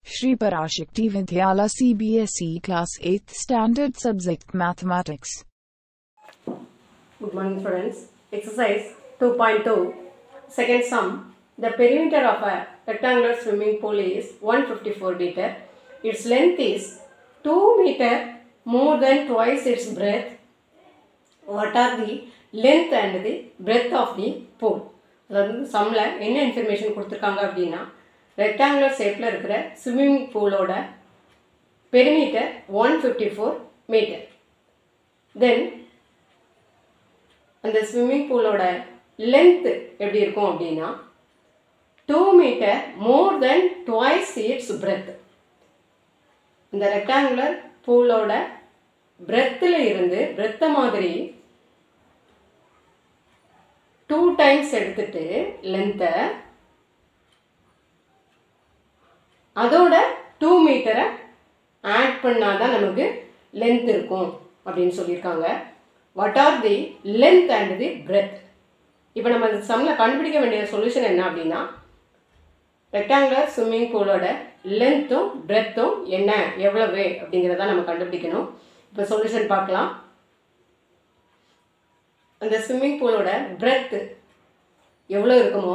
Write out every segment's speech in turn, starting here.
Shri Parashakti Vidyala CBSE Class 8th Standard Subject Mathematics. Good morning students. Exercise 2.2 Second sum. The perimeter of a rectangular swimming pool is 154 meter. Its length is 2 meter more than twice its breadth. What are the length and the breadth of the pool? அதாவது சம்மில் என்ன information கொடுத்துருக்காங்க அப்படின்னா rectangular ஷேப்பில் இருக்கிற swimming பூலோட perimeter one fifty four metre then அந்த swimming பூலோட லென்த்து எப்படி இருக்கும் அப்படின்னா two metre more than twice its breadth இந்த ரெக்டாங்குலர் பூலோட பிரெத்தில் இருந்து பிரெத்த மாதிரி டூ டைம்ஸ் எடுத்துட்டு லென்த்தை அதோட டூ மீட்டரை ஆட் பண்ணால் தான் நமக்கு லென்த் இருக்கும் அப்படின்னு சொல்லியிருக்காங்க what are the length and the breadth இப்போ நம்ம இந்த சம்மில் கண்டுபிடிக்க வேண்டிய சொல்யூஷன் என்ன அப்படின்னா ரெக்டாங்குலர் ஸ்விம்மிங் பூலோட லென்த்தும் பிரெத்தும் என்ன எவ்வளவு அப்படிங்கிறத நம்ம கண்டுபிடிக்கணும் இப்போ சொல்யூஷன் பார்க்கலாம் அந்த ஸ்விம்மிங் பூலோட பிரெத்து எவ்வளோ இருக்குமோ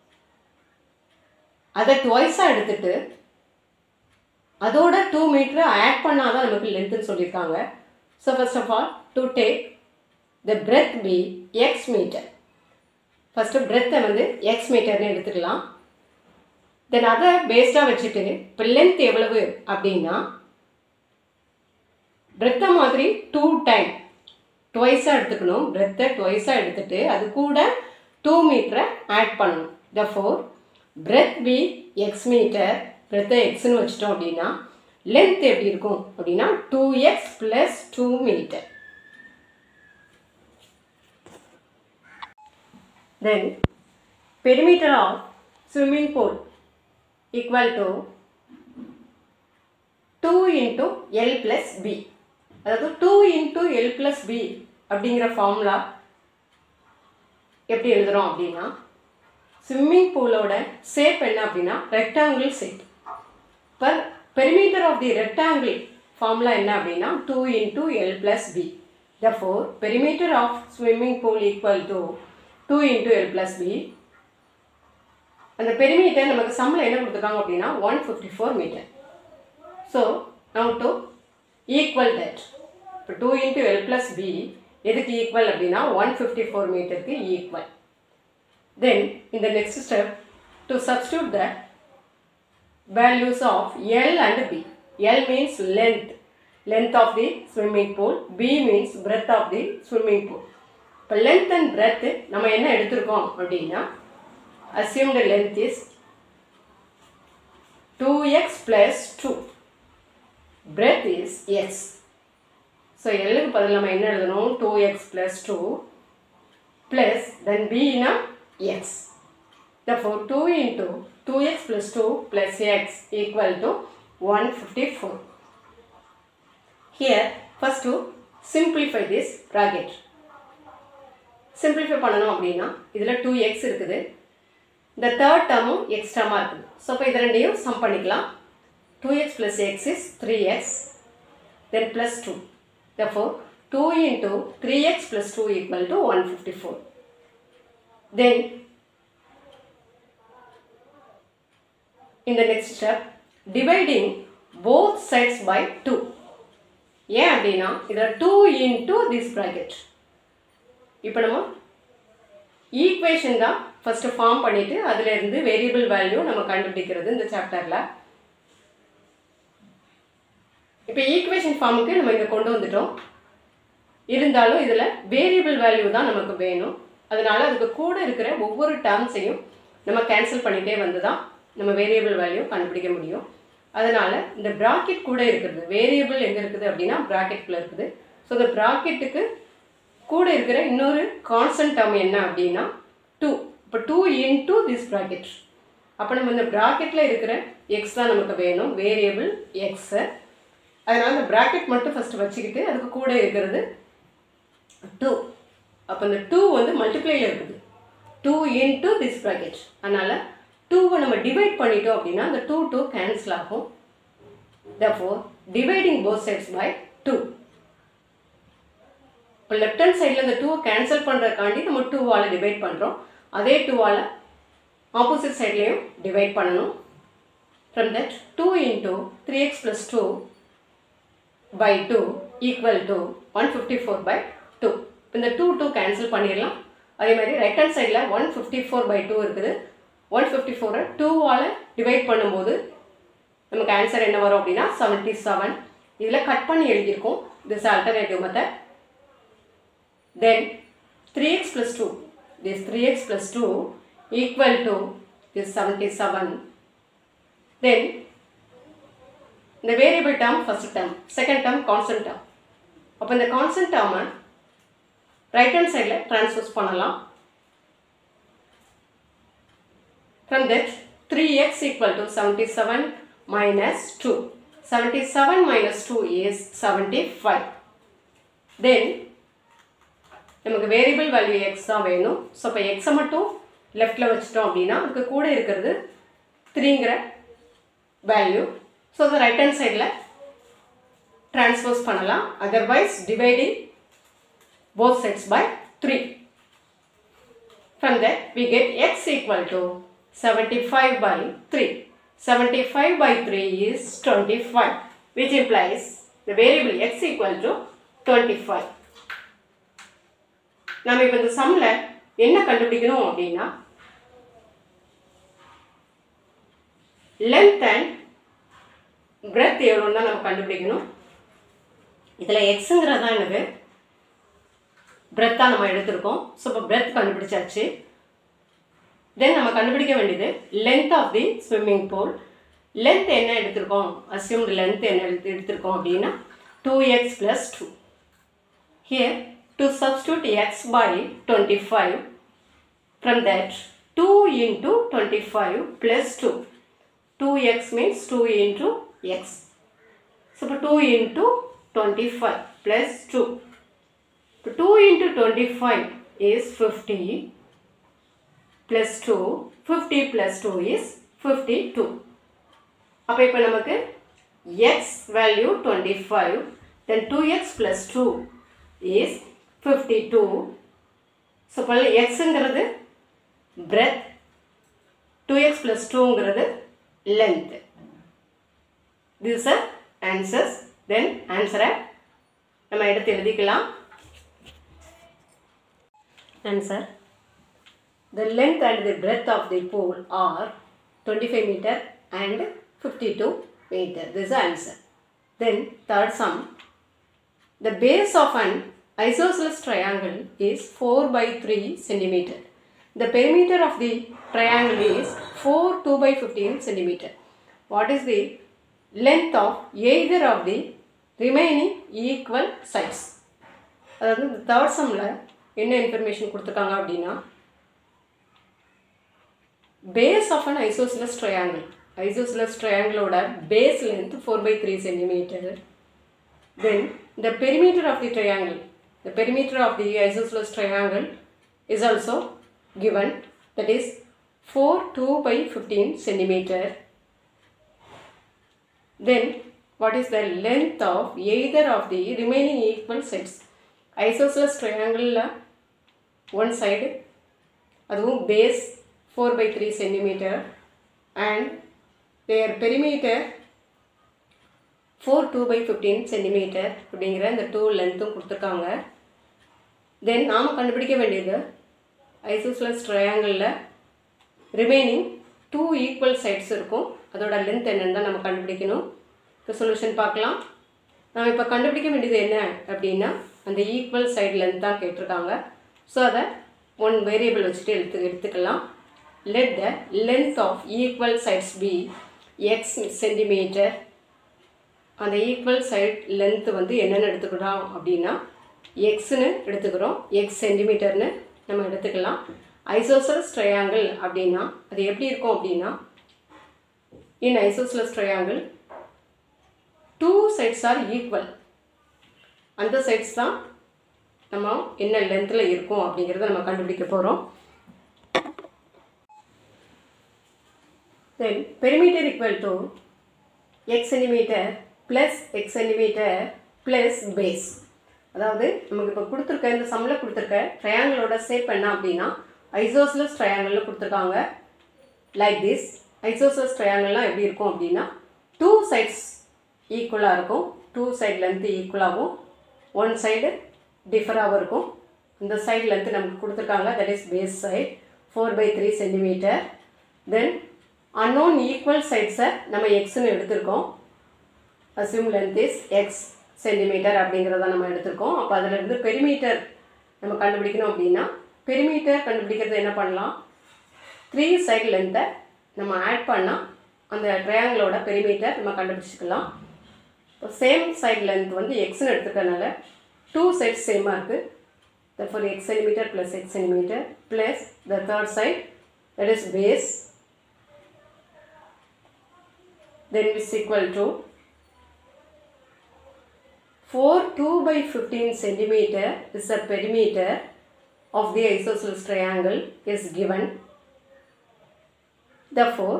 அதை டுவைஸாக எடுத்துட்டு அதோட டூ மீட்டரை ஆட் பண்ணால் தான் நமக்கு லென்த்துன்னு சொல்லியிருக்காங்க so first of all to take the breadth be x metre first பிரெத்தை வந்து எக்ஸ் மீட்டர்னு எடுத்துக்கலாம் தென் அதை பேஸ்டாக வச்சுட்டு இப்போ லென்த் எவ்வளவு அப்படின்னா பிரெத்தை மாதிரி டூ டைம் டுவைஸாக எடுத்துக்கணும் பிரெத்தை டுவைஸாக எடுத்துட்டு அது கூட டூ மீட்டரை ஆட் பண்ணணும் therefore breadth be x metre பிரெத்தை எக்ஸ்னு வச்சிட்டோம் அப்படின்னா லென்த் எப்படி இருக்கும் அப்படின்னா two x plus two metre then perimeter of swimming pool equal to two into l plus b அதாவது two into l plus b அப்படிங்கிற ஃபார்முலா எப்படி எழுதுகிறோம் அப்படின்னா ஸ்விம்மிங் பூலோட ஷேப் என்ன அப்படின்னா ரெக்டாங்கிள் ஷேப் இப்போ perimeter of the rectangle formula என்ன அப்படின்னா two into l plus b therefore perimeter of swimming pool equal to two into l plus b அந்த பெரிமீட்டர் நமக்கு சம்மில் என்ன கொடுத்துருக்காங்க அப்படின்னா one fifty four metre so now to equal that இப்போ two into l plus b எதுக்கு equal அப்படின்னா one fifty four மீட்டருக்கு ஈக்குவல் தென் இந்த next step to substitute the values of l and b l means length length of the swimming pool b means breadth of the swimming pool இப்போ length and breadth நம்ம என்ன எடுத்திருக்கோம் அப்படின்னா assumed length is two x plus two breadth is x. So, எல்லுக்கு பதில் நம்ம என்ன எழுதணும் two x plus two plus then பினா x therefore two into two x plus two plus x equal to one fifty four here first to simplify this bracket simplify பண்ணணும் அப்படின்னா இதில் two X இருக்குது இந்த தேர்ட் டேர்மும் எக்ஸ் டேர்மாக இருக்குது so இப்போ இது ரெண்டையும் சம் பண்ணிக்கலாம் 2x plus x is 3x then plus 2 therefore 2 into 3x plus 2 equal to 154 then in the next step dividing both sides by 2 ஏன் அப்படின்னா இதில் டூ இன்ட்டு திஸ் ப்ராக்கெட் இப்போ நம்ம ஈக்குவேஷன் தான் ஃபஸ்ட்டு ஃபார்ம் பண்ணிவிட்டு அதிலேருந்து வேரியபிள் வேல்யூ நம்ம கண்டுபிடிக்கிறது இந்த சாப்டரில் இப்போ ஈக்குவேஷன் ஃபார்முக்கு நம்ம இங்கே கொண்டு வந்துட்டோம் இருந்தாலும் இதில் வேரியபிள் வேல்யூ தான் நமக்கு வேணும் அதனால் அதுக்கு கூட இருக்கிற ஒவ்வொரு டேர்ம்ஸையும் நம்ம கேன்சல் பண்ணிகிட்டே வந்து தான் நம்ம வேரியபிள் வேல்யூ கண்டுபிடிக்க முடியும் அதனால் இந்த ப்ராக்கெட் கூட இருக்கிறது வேரியபிள் எங்கே இருக்குது அப்படின்னா ப்ராக்கெட்டில் இருக்குது ஸோ இந்த ப்ராக்கெட்டுக்கு கூட இருக்கிற இன்னொரு கான்ஸ்டன்ட் டேர்ம் என்ன அப்படின்னா டூ இப்போ டூ இன்டூ திஸ் ப்ராக்கெட் அப்போ நம்ம இந்த ப்ராக்கெட்டில் இருக்கிற எக்ஸ் தான் நமக்கு வேணும் வேரியபிள் எக்ஸை அதனால் அந்த ப்ராக்கெட் மட்டும் ஃபஸ்ட்டு வச்சுக்கிட்டு அதுக்கு கூட இருக்கிறது டூ அப்போ இந்த டூ வந்து மல்டிப்ளையில் இருக்குது டூ இன்ட்டு திஸ் ப்ராக்கெட் அதனால் டூவை நம்ம டிவைட் பண்ணிட்டோம் அப்படின்னா அந்த டூ டூ கேன்சல் ஆகும் therefore dividing both sides by 2 இப்போ லெஃப்ட் ஹேண்ட் சைடில் இந்த டூவை கேன்சல் பண்ணுறதுக்காண்டி நம்ம டூவால் டிவைட் பண்ணுறோம் அதே டூவால் ஆப்போசிட் சைட்லேயும் டிவைட் பண்ணணும் from that two into three x plus two by two equal to one fifty four by two இந்த டூ டூ கேன்சல் பண்ணிடலாம் அதே மாதிரி ரைட் ஹேண்ட் சைடில் one fifty four by two இருக்குது ஒன் ஃபிஃப்டி ஃபோரை டூவால் டிவைட் பண்ணும்போது நமக்கு ஆன்சர் என்ன வரும் அப்படின்னா செவன்ட்டி செவன் இதில் கட் பண்ணி எழுதியிருக்கோம் this alternative method then three x plus two this three x plus two equal to this seventy seven then இந்த variable term first term second term constant term அப்போ இந்த constant டேர்மை right hand சைடில் transfers பண்ணலாம் From that, 3x equal to 77 minus 2. 77 minus 2 is 75. Then, நமக்கு variable value x தான் வேணும் so இப்போ எக்ஸை மட்டும் லெஃப்டில் வச்சுட்டோம் அப்படின்னா அதுக்கு கூட இருக்கிறது த்ரீங்கிற வேல்யூ ஸோ அதை ரைட் ஹேண்ட் சைடில் ட்ரான்ஸ்ஃபர்ஸ் பண்ணலாம் otherwise dividing both sides by three From that, we get x equal to 75 by 3. 75 by 3 is 25, which implies the variable x equal to 25. நம்ம இப்போ இந்த சம்மில் என்ன கண்டுபிடிக்கணும் அப்படின்னா லென்த் அண்ட் பிரெத் எவ்வளோன்னு தான் நம்ம கண்டுபிடிக்கணும் இதில் எக்ஸுங்கிறது தான் எனக்கு பிரெத்தாக நம்ம எடுத்திருக்கோம் ஸோ இப்போ பிரெத் கண்டுபிடிச்சாச்சு தென் நம்ம கண்டுபிடிக்க வேண்டியது length of the swimming pool length என்ன எடுத்திருக்கோம் அசியூம்டு லென்த் என்ன எடுத்து எடுத்திருக்கோம் அப்படின்னா two x plus two here to substitute x by twenty five from that two into twenty five plus two two x means two into x so இப்போ two into twenty five plus two 2 into 25 is 50 plus 2 50 plus 2 is 52 அப்போ இப்போ நமக்கு x value 25 then 2x plus 2 is 52 so இப்போ எக்ஸுங்கிறது breadth 2x plus 2ங்கிறது length this is answers then answer நம்ம எடுத்து எழுதிக்கலாம் Answer. The length and the breadth of the pool are 25 meter and 52 meter. This is the answer. Then third sum. The base of an isosceles triangle is 4 by 3 centimeter. The perimeter of the triangle is 4 2 by 15 centimeter. What is the length of either of the remaining equal sides? அதாவது இந்த third சம்மில் என்ன information கொடுத்துருக்காங்க அப்படின்னா base of an isosceles triangle isosceles ட்ரையாங்கிளோட base length four by three centimetre then the perimeter of the triangle the perimeter of the isosceles triangle is also given that is 4 2 by 15 centimeter then what is the length of either of the remaining equal sides isosceles triangle one side அதுவும் base four by three centimetre and their perimeter four two by fifteen centimetre அப்படிங்கிற இந்த two லென்த்தும் கொடுத்துருக்காங்க then நாம் கண்டுபிடிக்க வேண்டியது isosceles ட்ரையாங்கிளில் remaining two equal sides இருக்கும் அதோட லென்த் என்னன்னு தான் நம்ம கண்டுபிடிக்கணும் இப்போ சொல்யூஷன் பார்க்கலாம் நம்ம இப்போ கண்டுபிடிக்க வேண்டியது என்ன அப்படின்னா அந்த ஈக்குவல் சைடு லென்த் தான் கேட்டிருக்காங்க ஸோ அதை ஒன் வேரியபிள் வச்சுட்டு எடுத்து எடுத்துக்கலாம் let the length of equal sides be x centimetre அந்த ஈக்குவல் சைட் லென்த்து வந்து என்னென்னு எடுத்துக்கிறோம் அப்படின்னா எக்ஸ்னு எடுத்துக்கிறோம் எக்ஸ் சென்டிமீட்டர்னு நம்ம எடுத்துக்கலாம் ஐசோசலஸ் ட்ரையாங்கிள் அப்படின்னா அது எப்படி இருக்கும் அப்படின்னா in isosceles triangle two sides are equal அந்த சைட்ஸ் தான் நம்ம என்ன லென்த்தில் இருக்கும் அப்படிங்கிறத நம்ம கண்டுபிடிக்க போகிறோம் then perimeter equal to x centimetre plus x centimetre plus base அதாவது நமக்கு இப்போ கொடுத்துருக்க இந்த சம்மில் கொடுத்துருக்க ட்ரையாங்கிளோட ஷேப் என்ன அப்படின்னா ஐசோஸ்லஸ் ட்ரையாங்கிளில் கொடுத்துருக்காங்க லைக் திஸ் ஐசோஸ்லஸ் ட்ரையாங்கிள்லாம் எப்படி இருக்கும் அப்படின்னா டூ சைட்ஸ் ஈக்குவலாக இருக்கும் டூ சைட் லென்த்து ஈக்குவலாகவும் ஒன் சைடு டிஃபராகவும் இருக்கும் இந்த சைடு லென்த்து நமக்கு கொடுத்துருக்காங்க that is base side four by three centimetre then unknown equal சைட்ஸை நம்ம எக்ஸ்னு எடுத்திருக்கோம் assume length is x centimetre அப்படிங்கிறத நம்ம எடுத்திருக்கோம் அப்போ அதில் இருந்து பெரிமீட்டர் நம்ம கண்டுபிடிக்கணும் அப்படின்னா பெரிமீட்டர் கண்டுபிடிக்கிறது என்ன பண்ணலாம் த்ரீ சைடு லென்த்தை நம்ம ஆட் பண்ணால் அந்த ட்ரையாங்கிளோட பெரிமீட்டர் நம்ம கண்டுபிடிச்சிக்கலாம் இப்போ சேம் சைடு லென்த் வந்து எக்ஸ்னு எடுத்துக்கிறதுனால டூ சைட்ஸ் சேமாக இருக்குது therefore x centimeter plus x centimeter plus the third side that is base then is equal to 4 2 by 15 centimeter is the perimeter of the isosceles triangle is given therefore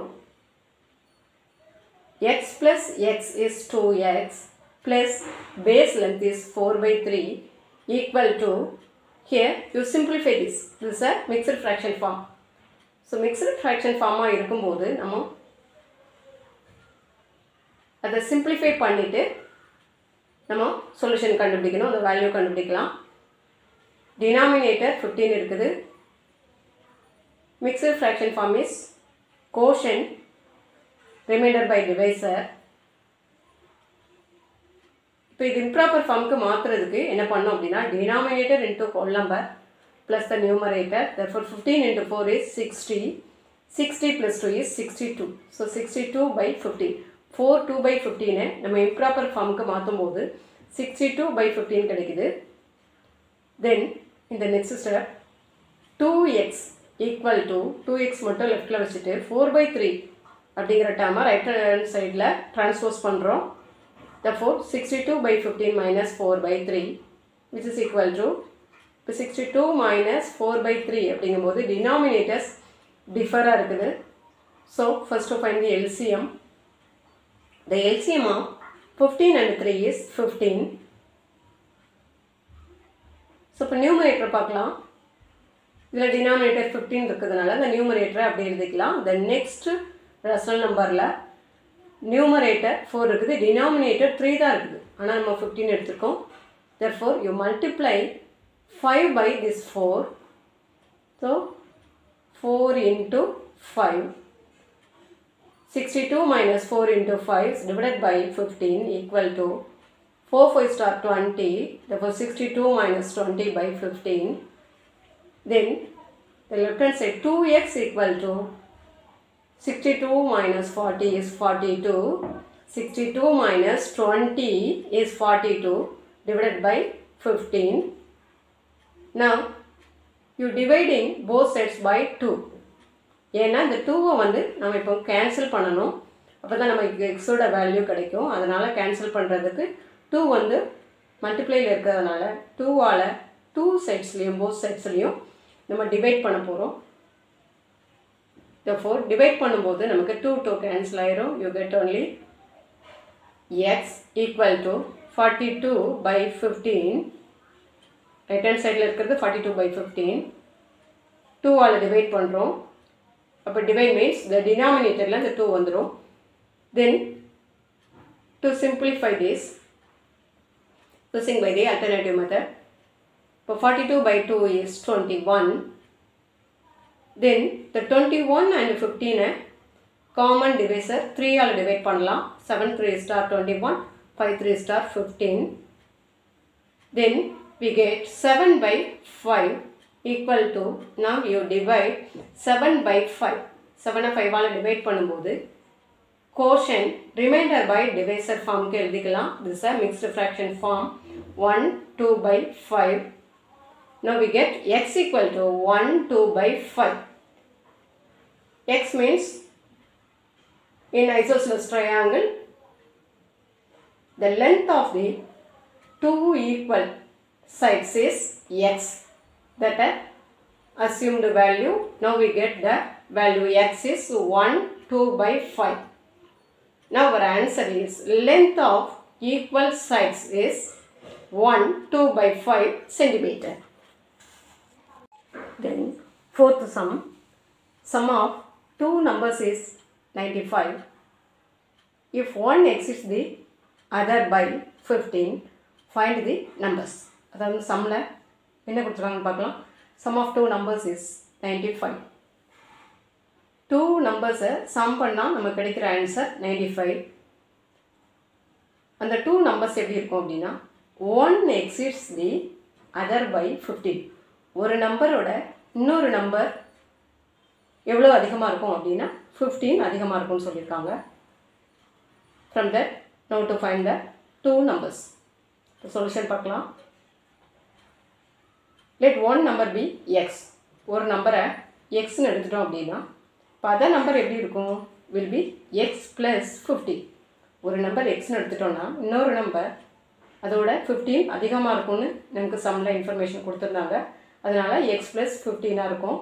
x plus x is 2x plus base length is 4 by 3 equal to here you simplify this this is a mixed fraction form so mixed fraction form இருக்கும்போது நம்ம அதை simplify பண்ணிவிட்டு நம்ம solution கண்டுபிடிக்கணும் அந்த value கண்டுபிடிக்கலாம் denominator fifteen இருக்குது mixed fraction form is quotient remainder by divisor இப்போ இது இம்ப்ராப்பர் ஃபார்முக்கு மாற்றுறதுக்கு என்ன பண்ணோம் அப்படின்னா denominator into whole number plus the numerator therefore fifteen into four is sixty sixty plus two is sixty two so sixty two by fifteen four two by ஃபிஃப்டீனை நம்ம improper ஃபார்முக்கு மாற்றும் போது சிக்ஸ்டி டூ பை ஃபிஃப்டீன் கிடைக்குது then இந்த next step two x equal to two x மட்டும் லெஃப்டில் வச்சுட்டு ஃபோர் பை த்ரீ அப்படிங்கிற டேமை ரைட் ஹேண்ட் சைடில் ட்ரான்ஸ்போஸ் பண்ணுறோம் therefore 62 by 15 minus 4 by 3 which is equal to இப்போ 62 minus 4 by 3 அப்படிங்கும்போது denominators டிஃபராக இருக்குது so first of find the LCM the LCM of fifteen and three is fifteen so இப்போ numerator பார்க்கலாம் இதில் டினாமினேட்டர் ஃபிஃப்டீன் இருக்கிறதுனால அந்த நியூமரேட்டரை அப்படி எழுதிக்கலாம் த நெக்ஸ்ட் ரசல் நம்பரில் நியூமரேட்டர் ஃபோர் இருக்குது டினாமினேட்டர் த்ரீ தான் இருக்குது ஆனால் நம்ம ஃபிஃப்டீன் எடுத்திருக்கோம் therefore you multiply five by this four so four into five sixty two minus four into five divided by fifteen equal to four five star twenty therefore sixty two minus twenty by fifteen then the left hand side 2x equal to 62 minus 40 is 42. 62 minus 20 is 42 divided by 15. Now, you dividing both sides by 2. ஏன்னா இந்த டூவை வந்து நம்ம இப்போ cancel பண்ணணும் அப்போ தான் நமக்கு எக்ஸோட வேல்யூ கிடைக்கும் அதனால் கேன்சல் பண்ணுறதுக்கு டூ வந்து மல்டிப்ளையில் இருக்கிறதுனால டூவால் டூ சைட்ஸ்லேயும் போத் சைட்ஸ்லேயும் நம்ம டிவைட் பண்ண போகிறோம் therefore டிவைட் பண்ணும்போது நமக்கு டூ டூ கேன்சல் ஆயிரும் you get only x equal to forty two by fifteen right hand சைடில் இருக்கிறது ஃபார்ட்டி டூ பை ஃபிஃப்டீன் டூவால் டிவைட் பண்ணுறோம் அப்போ டிவைட் மீன்ஸ் இந்த டினாமினேட்டரில் இந்த டூ வந்துடும் then to simplify this using by the alternative method இப்போ forty two by two is twenty one then இந்த டுவெண்ட்டி ஒன் அண்ட் ஃபிஃப்டீனை காமன் டிவைசர் த்ரீயால் டிவைட் பண்ணலாம் seven three star twenty one five three star fifteen then we get seven by five equal to now you divide seven by five செவனை ஃபைவால் divide பண்ணும்போது quotient remainder by divisor ஃபார்முக்கு எழுதிக்கலாம் this a mixed fraction form one two by five Now we get x equal to 1, 2 by 5. x means in isosceles triangle, the length of the two equal sides is x. That uh, assumed value. Now we get the value x is 1, 2 by 5. Now our answer is length of equal sides is 1 2 by 5 centimeter. Then fourth sum, sum of two numbers is 95. If one exceeds the other by 15, find the numbers. அதாவது சம்மில் என்ன கொடுத்துருக்காங்கன்னு பார்க்கலாம் sum of two numbers is ninety five two நம்பர்ஸை sum பண்ணால் நமக்கு கிடைக்கிற answer ninety five அந்த டூ நம்பர்ஸ் எப்படி இருக்கும் அப்படின்னா one exceeds the other by fifteen ஒரு நம்பரோட இன்னொரு நம்பர் எவ்வளோ அதிகமாக இருக்கும் அப்படின்னா ஃபிஃப்டீன் அதிகமாக இருக்கும்னு சொல்லியிருக்காங்க from that now to find the two numbers solution பார்க்கலாம் let one number be x ஒரு நம்பரை எக்ஸ்னு எடுத்துட்டோம் அப்படின்னா இப்போ அதர் நம்பர் எப்படி இருக்கும் will be x plus fifty ஒரு நம்பர் எக்ஸ்னு எடுத்துட்டோம்னா இன்னொரு நம்பர் அதோட ஃபிஃப்டீன் அதிகமாக இருக்கும்னு நமக்கு சம்மில் இன்ஃபர்மேஷன் கொடுத்துருந்தாங்க அதனால் எக்ஸ் ப்ளஸ் ஃபிஃப்டீனாக இருக்கும்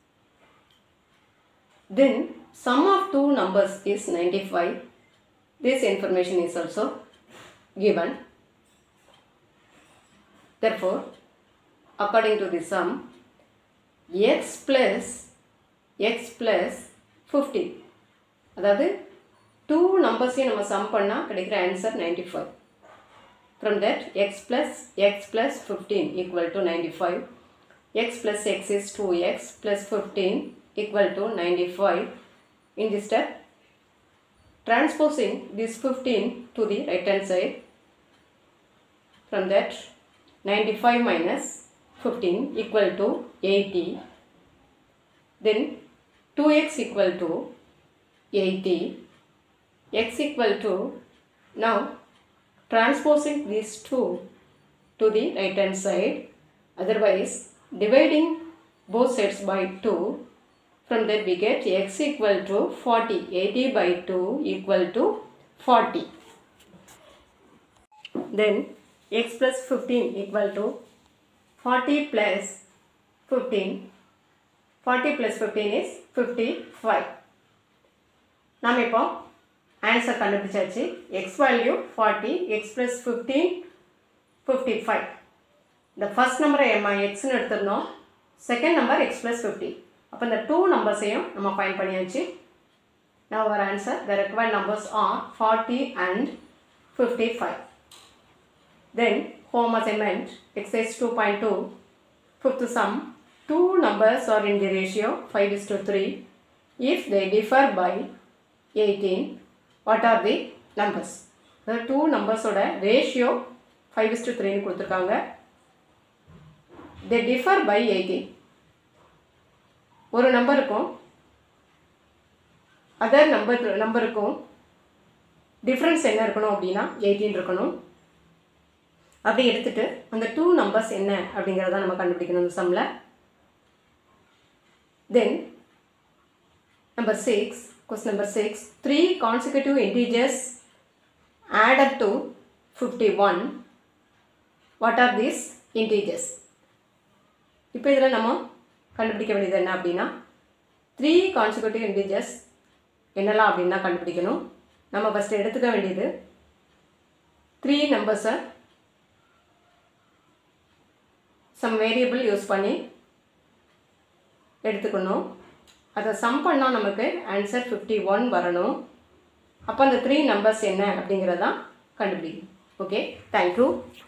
then sum of two numbers is ninety five this information is also given therefore according to the sum x plus x plus 15 அதாவது டூ நம்பர்ஸையும் நம்ம சம் பண்ணால் கிடைக்கிற answer ninety five from that x plus x plus fifteen equal to ninety five x plus x is two x plus fifteen equal to ninety five in the step transposing this 15 to the right hand side from that 95 minus 15 equal to 80 then 2x equal to 80 x equal to now transposing these two to the right hand side otherwise dividing both sides by 2 from that we get x equal to 40 80 by 2 equal to 40 then x plus 15 equal to 40 plus 15 40 plus 15 is 55 நாம் இப்போ answer கண்டுபிடிச்சாச்சு x value forty x plus fifteen fifty five இந்த first நம்பரை எம் எக்ஸ்னு எடுத்திருந்தோம் second number x plus fifty அப்போ இந்த டூ நம்பர்ஸையும் நம்ம ஃபைன் பண்ணியாச்சு now our answer the required numbers are 40 and 55 then home assignment exercise 2.2 fifth sum two numbers are in the ratio 5 is to 3 if they differ by 18 what are the numbers the two numbers ஓட ratio 5 is to 3 னு கொடுத்துருக்காங்க they differ by 18 ஒரு நம்பருக்கும் other number நம்பருக்கும் difference என்ன இருக்கணும் அப்படின்னா eighteen இருக்கணும் அப்படி எடுத்துட்டு அந்த டூ நம்பர்ஸ் என்ன அப்படிங்கிறத நம்ம கண்டுபிடிக்கணும் இந்த சம்மில் then number six question number six three consecutive integers add up to fifty one what are these integers இப்போ இதில் நம்ம கண்டுபிடிக்க வேண்டியது என்ன அப்படின்னா த்ரீ கான்சிக்யூட்டிவ் இன்டீஜர்ஸ் என்னெல்லாம் அப்படின்னா கண்டுபிடிக்கணும் நம்ம ஃபஸ்ட்டு எடுத்துக்க வேண்டியது த்ரீ நம்பர்ஸை சம் வேரியபிள் யூஸ் பண்ணி எடுத்துக்கணும் அதை சம் பண்ணால் நமக்கு ஆன்சர் ஃபிஃப்டி ஒன் வரணும் அப்போ அந்த த்ரீ நம்பர்ஸ் என்ன அப்படிங்கிறதான் கண்டுபிடிக்கணும் ஓகே தேங்க்யூ